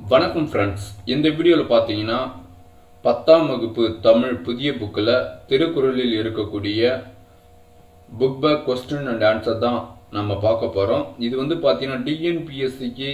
வணக்கம் ஃப்ரெண்ட்ஸ் இந்த வீடியோவில் பார்த்தீங்கன்னா பத்தாம் வகுப்பு தமிழ் புதிய புக்கில் திருக்குறளில் இருக்கக்கூடிய book back question and answer தான் நம்ம பார்க்க போகிறோம் இது வந்து பார்த்தீங்கன்னா டிஎன்பிஎஸ்சிக்கு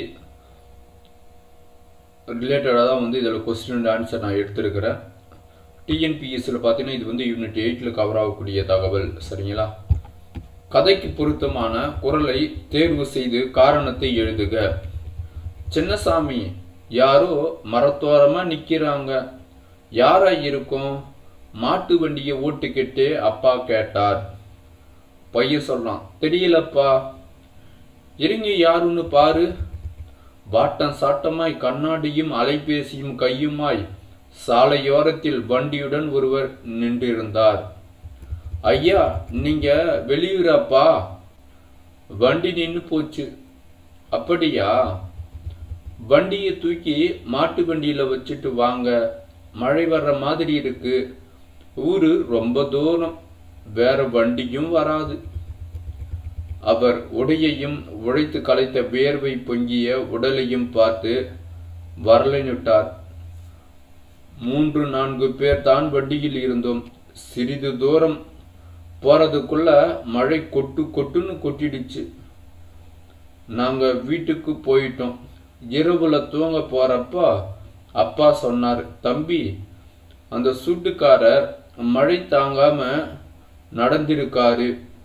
ரிலேட்டடாக தான் வந்து இதில் கொஸ்டின் அண்ட் ஆன்சர் நான் எடுத்திருக்கிறேன் டிஎன்பிஎஸ்சியில் பார்த்தீங்கன்னா இது வந்து யூனிட் எயிட்டில் கவர் ஆகக்கூடிய தகவல் சரிங்களா கதைக்கு பொருத்தமான குரலை தேர்வு செய்து காரணத்தை எழுதுக சின்னசாமி யாரோ மரத்தோரமா நிக்கிறாங்க யாரா இருக்கும் மாட்டு வண்டியை ஓட்டுக்கிட்டு அப்பா கேட்டார் பையன் சொல்றான் தெரியலப்பா இறங்கி யாருன்னு பாரு வாட்டம் சாட்டமாய் கண்ணாடியும் அலைபேசியும் கையுமாய் சாலையோரத்தில் வண்டியுடன் ஒருவர் நின்றிருந்தார் ஐயா நீங்க வெளியூராப்பா வண்டி நின்று போச்சு அப்படியா வண்டியை தூக்கி மாட்டு வண்டியில வச்சுட்டு வாங்க மழை வர்ற மாதிரி இருக்கு ஊரு ரொம்ப தூரம் வேற வண்டியும் வராது அவர் உடையையும் உழைத்து கலைத்த வியர்வை பொங்கிய உடலையும் பார்த்து வரலைனுட்டார் மூன்று நான்கு பேர் தான் வண்டியில் இருந்தோம் சிறிது தூரம் போறதுக்குள்ள மழை கொட்டு கொட்டுன்னு கொட்டிடுச்சு நாங்க வீட்டுக்கு போயிட்டோம் இரவுல தூங்க போறப்ப அப்பா சொன்னார் தம்பி அந்த சூட்டுக்காரர் மழை தாங்காம நடந்திருக்காரு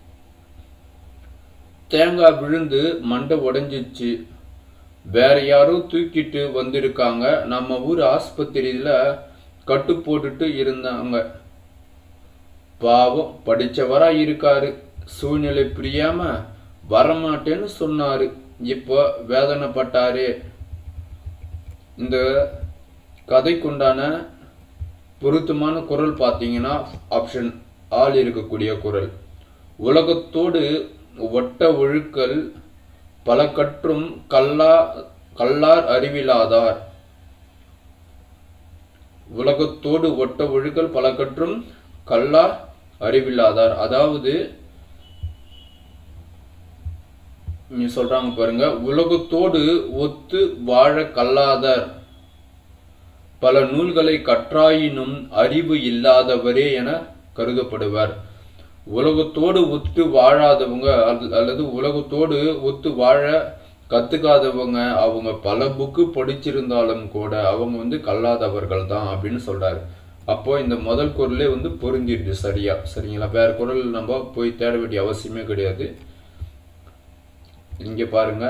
தேங்காய் விழுந்து மண்டை உடைஞ்சிச்சு வேற யாரோ தூக்கிட்டு வந்திருக்காங்க நம்ம ஊர் ஆஸ்பத்திரியில கட்டு போட்டுட்டு இருந்தாங்க பாவம் படிச்சவரா இருக்காரு சூழ்நிலை புரியாம வரமாட்டேன்னு சொன்னாரு இப்போ வேதனைப்பட்டாரு இந்த கதைக்குண்டான பொருத்தமான குரல் பார்த்தீங்கன்னா ஆப்ஷன் ஆள் இருக்கக்கூடிய குரல் உலகத்தோடு ஒட்ட ஒழுக்கல் பல கற்றும் கல்லா கல்லார் அறிவிலாதார் உலகத்தோடு ஒட்ட ஒழுக்கல் பல கற்றும் கல்லா அறிவில்லாதார் அதாவது இங்க சொல்றாங்க பாருங்க உலகத்தோடு ஒத்து வாழ கல்லாதார் பல நூல்களை கற்றாயினும் அறிவு இல்லாதவரே என கருதப்படுவார் உலகத்தோடு ஒத்து வாழாதவங்க அல்லது உலகத்தோடு ஒத்து வாழ கத்துக்காதவங்க அவங்க பல புக்கு படிச்சிருந்தாலும் கூட அவங்க வந்து கல்லாதவர்கள் தான் அப்படின்னு சொல்றாரு அப்போ இந்த முதல் குரலே வந்து பொருந்திடுது சரியா சரிங்களா வேற குரல் நம்ம போய் தேட வேண்டிய அவசியமே கிடையாது இங்க பாருங்க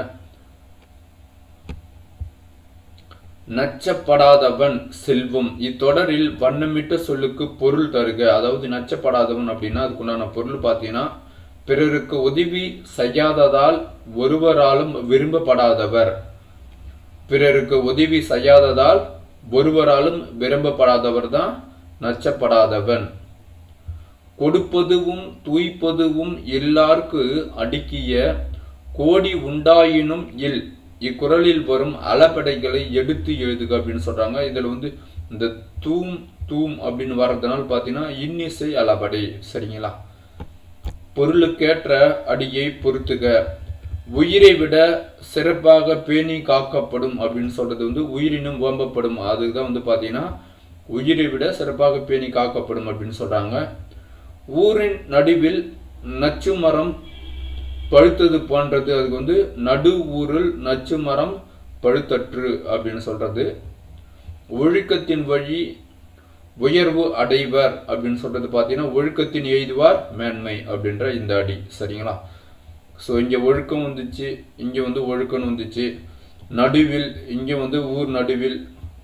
நச்சப்படாதவன் செல்வம் இத்தொடரில் வண்ணமிட்ட சொல்லுக்கு பொருள் தருக அதாவது நச்சப்படாதவன் அப்படின்னா அதுக்குண்டான பொருள் பார்த்தீங்கன்னா பிறருக்கு உதவி செய்யாததால் ஒருவராலும் விரும்பப்படாதவர் பிறருக்கு உதவி செய்யாததால் ஒருவராலும் விரும்பப்படாதவர் தான் நச்சப்படாதவன் கொடுப்பதுவும் தூய்ப்பதுவும் எல்லாருக்கு அடுக்கிய கோடி உண்டாயினும் இல் இக்குறளில் வரும் அளபடைகளை எடுத்து எழுதுக அப்படின்னு சொல்றாங்க இதுல வந்து இந்த தூம் தூம் அப்படின்னு வர்றதுனால பாத்தீங்கன்னா இன்னிசை அளபடை சரிங்களா பொருளுக்கேற்ற அடியை பொறுத்துக உயிரை விட சிறப்பாக பேணி காக்கப்படும் அப்படின்னு சொல்றது வந்து உயிரினும் ஓம்பப்படும் அதுதான் வந்து பாத்தீங்கன்னா உயிரை விட சிறப்பாக பேணி காக்கப்படும் அப்படின்னு சொல்றாங்க ஊரின் நடுவில் நச்சு மரம் பழுத்தது போன்றது அதுக்கு வந்து நடு ஊரில் நச்சு மரம் பழுத்தற்று அப்படின்னு சொல்றது ஒழுக்கத்தின் வழி உயர்வு அடைவர் அப்படின்னு சொல்றது பார்த்தீங்கன்னா ஒழுக்கத்தின் எய்துவார் மேன்மை அப்படின்ற இந்த அடி சரிங்களா ஸோ இங்கே ஒழுக்கம் வந்துச்சு இங்கே வந்து ஒழுக்கம் வந்துச்சு நடுவில் இங்கே வந்து ஊர் நடுவில்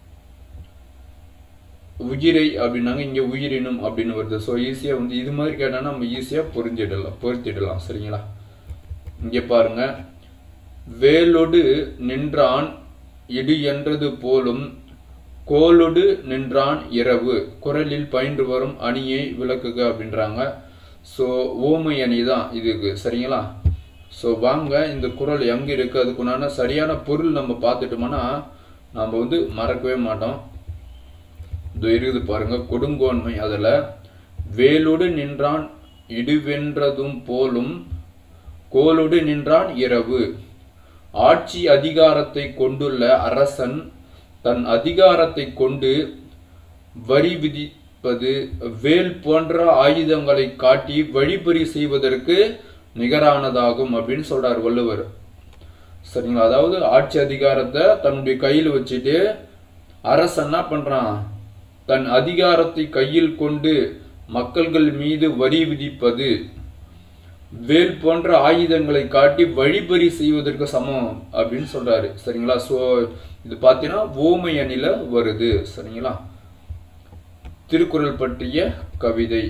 உயிரை அப்படின்னாங்க இங்கே உயிரினும் அப்படின்னு வருது ஸோ ஈஸியாக வந்து இது மாதிரி கேட்டால் நம்ம ஈஸியாக புரிஞ்சிடலாம் பொருத்திடலாம் சரிங்களா இங்கே பாருங்க வேலொடு நின்றான் இடு என்றது போலும் கோலொடு நின்றான் இரவு குரலில் பயின்று வரும் அணியை விளக்குக அப்படின்றாங்க ஸோ ஓமை அணி தான் இதுக்கு சரிங்களா ஸோ வாங்க இந்த குரல் எங்கே இருக்கு அதுக்குண்டான சரியான பொருள் நம்ம பார்த்துட்டோம்னா நம்ம வந்து மறக்கவே மாட்டோம் இது இருக்குது பாருங்க கொடுங்கோன்மை அதில் வேலோடு நின்றான் இடுவென்றதும் போலும் கோலோடு நின்றான் இரவு ஆட்சி அதிகாரத்தை கொண்டுள்ள அரசன் தன் அதிகாரத்தை கொண்டு வரி விதிப்பது வேல் போன்ற ஆயுதங்களை காட்டி வழிபறி செய்வதற்கு நிகரானதாகும் அப்படின்னு சொல்றார் வள்ளுவர் சரிங்களா அதாவது ஆட்சி அதிகாரத்தை தன்னுடைய கையில் வச்சுட்டு அரசன் என்ன பண்றான் தன் அதிகாரத்தை கையில் கொண்டு மக்கள்கள் மீது வரி விதிப்பது வேல் போன்ற ஆயுதங்களை காட்டி வழிபறி செய்வதற்கு சமம் அப்படின்னு சொல்றாரு சரிங்களா ஸோ இது பார்த்தீங்கன்னா ஓமை அணில வருது சரிங்களா திருக்குறள் பற்றிய கவிதை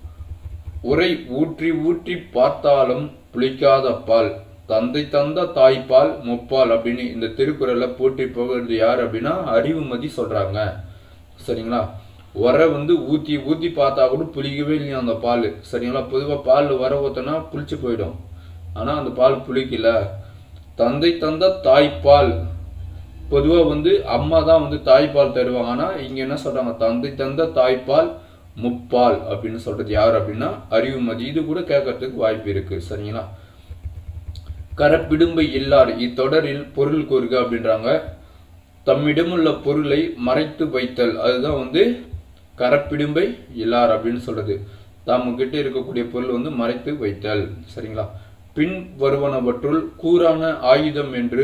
உரை ஊற்றி ஊற்றி பார்த்தாலும் புளிக்காத பால் தந்தை தந்த தாய்ப்பால் முப்பால் அப்படின்னு இந்த திருக்குறளை போற்றி போகிறது யார் அப்படின்னா அறிவுமதி சொல்றாங்க சரிங்களா உர வந்து ஊற்றி ஊற்றி பார்த்தா கூட புளிக்கவே இல்லையா அந்த பால் சரிங்களா பொதுவாக பால் வர ஊற்றினா புளிச்சு போயிடும் ஆனால் அந்த பால் புளிக்கல தந்தை தந்த தாய்ப்பால் பொதுவாக வந்து அம்மா தான் வந்து தாய்ப்பால் தருவாங்க ஆனால் இங்கே என்ன சொல்கிறாங்க தந்தை தந்த தாய்ப்பால் முப்பால் அப்படின்னு சொல்றது யார் அப்படின்னா அறிவுமதி இது கூட கேட்கறதுக்கு வாய்ப்பு இருக்கு சரிங்களா கரப்பிடும்பை இல்லார் இத்தொடரில் பொருள் கூறுக அப்படின்றாங்க தம்மிடமுள்ள பொருளை மறைத்து வைத்தல் அதுதான் வந்து கரப்பிடும்பை இல்லார் அப்படின்னு சொல்றது தாம கிட்ட இருக்கக்கூடிய பொருள் வந்து மறைத்து வைத்தல் சரிங்களா பின் வருவனவற்றுள் கூறான ஆயுதம் என்று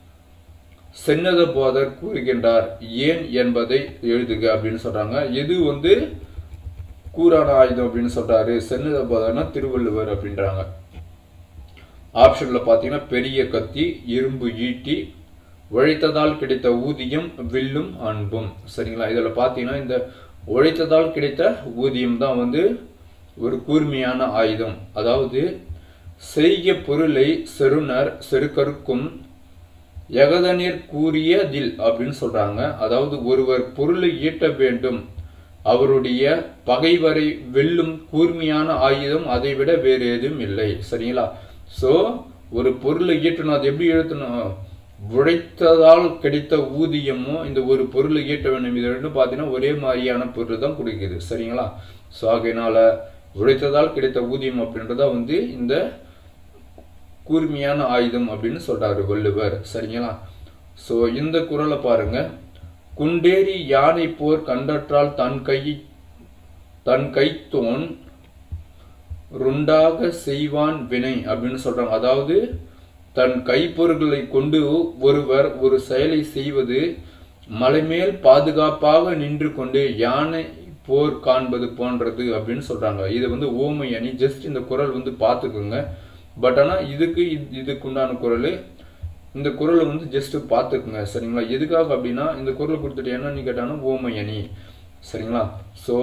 சென்னத போதர் கூறுகின்றார் ஏன் என்பதை எழுதுக அப்படின்னு சொல்றாங்க எது வந்து கூறான ஆயுதம் அப்படின்னு சொல்றாரு சென்னத போதர்னா திருவள்ளுவர் அப்படின்றாங்க ஆப்ஷன்ல பாத்தீங்கன்னா பெரிய கத்தி இரும்பு ஈட்டி உழைத்ததால் கிடைத்த ஊதியம் வில்லும் அன்பும் சரிங்களா இதில் பார்த்தீங்கன்னா இந்த உழைத்ததால் கிடைத்த ஊதியம் தான் வந்து ஒரு கூர்மையான ஆயுதம் அதாவது செய்ய பொருளை செருணர் செருக்கருக்கும் எகதநீர் கூறியதில் அப்படின்னு சொல்றாங்க அதாவது ஒருவர் பொருளை ஈட்ட வேண்டும் அவருடைய பகைவரை வெல்லும் கூர்மையான ஆயுதம் அதை விட வேறு எதுவும் இல்லை சரிங்களா சோ ஒரு பொருளை ஈட்டணும் அது எப்படி எழுத்தணும் உழைத்ததால் கிடைத்த ஊதியமும் இந்த ஒரு பொருளை ஈட்ட வேண்டும் இது ரெண்டும் பார்த்தீங்கன்னா ஒரே மாதிரியான பொருள் தான் கொடுக்குது சரிங்களா ஸோ ஆகையினால உழைத்ததால் கிடைத்த ஊதியம் அப்படின்றத வந்து இந்த கூர்மையான ஆயுதம் அப்படின்னு சொல்றாரு வள்ளுவர் சரிங்களா ஸோ இந்த குரலை பாருங்க குண்டேறி யானை போர் கண்டற்றால் தன் கை தன் கைத்தோன் ருண்டாக செய்வான் வினை அப்படின்னு சொல்றாங்க அதாவது தன் கைப்பொருள்களை கொண்டு ஒருவர் ஒரு செயலை செய்வது மலைமேல் பாதுகாப்பாக நின்று கொண்டு யானை போர் காண்பது போன்றது அப்படின்னு சொல்றாங்க இது வந்து ஓமை அணி ஜஸ்ட் இந்த குரல் வந்து பார்த்துக்குங்க பட் ஆனால் இதுக்கு இது- இதுக்குண்டான குரல் இந்த குரலை வந்து ஜஸ்ட் பார்த்துக்குங்க சரிங்களா எதுக்காக அப்படின்னா இந்த குரலை கொடுத்துட்டு என்னன்னு கேட்டாங்கன்னா ஓமை அணி சரிங்களா ஸோ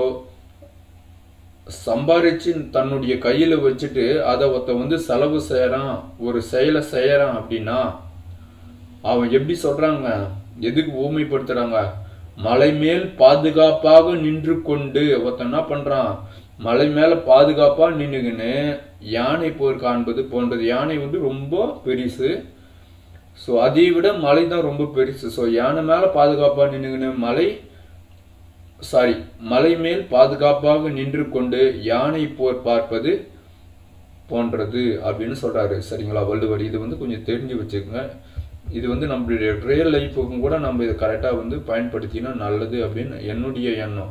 சம்பாரிச்சு தன்னுடைய கையில வச்சுட்டு அதை ஒருத்த வந்து செலவு செய்யறான் ஒரு செயலை செய்யறான் அப்படின்னா அவன் எப்படி சொல்றாங்க எதுக்கு ஊமைப்படுத்துறாங்க மலை மேல் பாதுகாப்பாக நின்று கொண்டு ஒருத்தன் என்ன பண்றான் மலை மேல பாதுகாப்பா நின்னுக்கின்னு யானை போர் காண்பது போன்றது யானை வந்து ரொம்ப பெருசு ஸோ அதை விட மலை தான் ரொம்ப பெருசு ஸோ யானை மேல பாதுகாப்பா நின்னுக்கின்னு மலை சாரி மலை மேல் பாதுகாப்பாக நின்று கொண்டு யானை போர் பார்ப்பது போன்றது அப்படின்னு சொல்றாரு சரிங்களா வள்ளுவர் இது வந்து கொஞ்சம் தெரிஞ்சு வச்சுக்கோங்க இது வந்து நம்மளுடைய ரியல் லைஃபுக்கும் கூட நம்ம இதை கரெக்டாக வந்து பயன்படுத்தினா நல்லது அப்படின்னு என்னுடைய எண்ணம்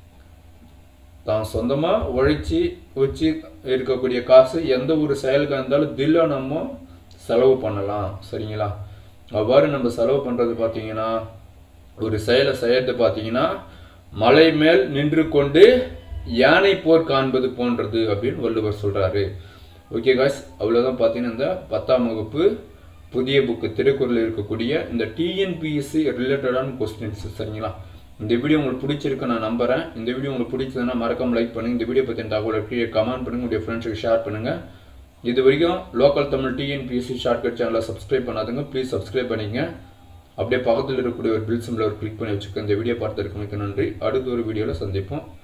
தான் சொந்தமா உழைச்சி வச்சு இருக்கக்கூடிய காசு எந்த ஒரு செயலுக்காக இருந்தாலும் தில்லா நம்ம செலவு பண்ணலாம் சரிங்களா அவ்வாறு நம்ம செலவு பண்றது பார்த்தீங்கன்னா ஒரு செயலை செய்யறது பார்த்தீங்கன்னா மலை மேல் நின்று கொண்டு யானை போர் காண்பது போன்றது அப்படின்னு வள்ளுவர் சொல்றாரு ஓகே காய்ஸ் அவ்வளோதான் பார்த்தீங்கன்னா இந்த பத்தாம் வகுப்பு புதிய புக்கு திருக்குறள் இருக்கக்கூடிய இந்த டிஎன்பிஎஸ்சி ரிலேட்டடான கொஸ்டின்ஸ் சரிங்களா இந்த வீடியோ உங்களுக்கு பிடிச்சிருக்கு நான் நம்புறேன் இந்த வீடியோ உங்களுக்கு பிடிச்சதுன்னா மறக்காம லைக் பண்ணுங்க இந்த வீடியோ பற்றின தகவலை கீழே கமெண்ட் பண்ணுங்க உங்களுடைய ஃப்ரெண்ட்ஸுக்கு ஷேர் பண்ணுங்க இது வரைக்கும் லோக்கல் தமிழ் டிஎன்பிஎஸ்சி ஷார்ட்கட் சேனலை சப்ஸ்கிரைப் பண்ணாதுங்க ப்ளீஸ் சப்ஸ்கிரைப் பண்ணிங்க அப்படியே பக்கத்தில் இருக்கக்கூடிய ஒரு பில் சிம்பிள் ஒரு கிளிக் பண்ணி வச்சுக்கோங்க இந்த வீடியோ பார்த்ததுக்கு மிக்க நன்றி அடுத்த ஒரு வீடியோவில் சந்திப்போம்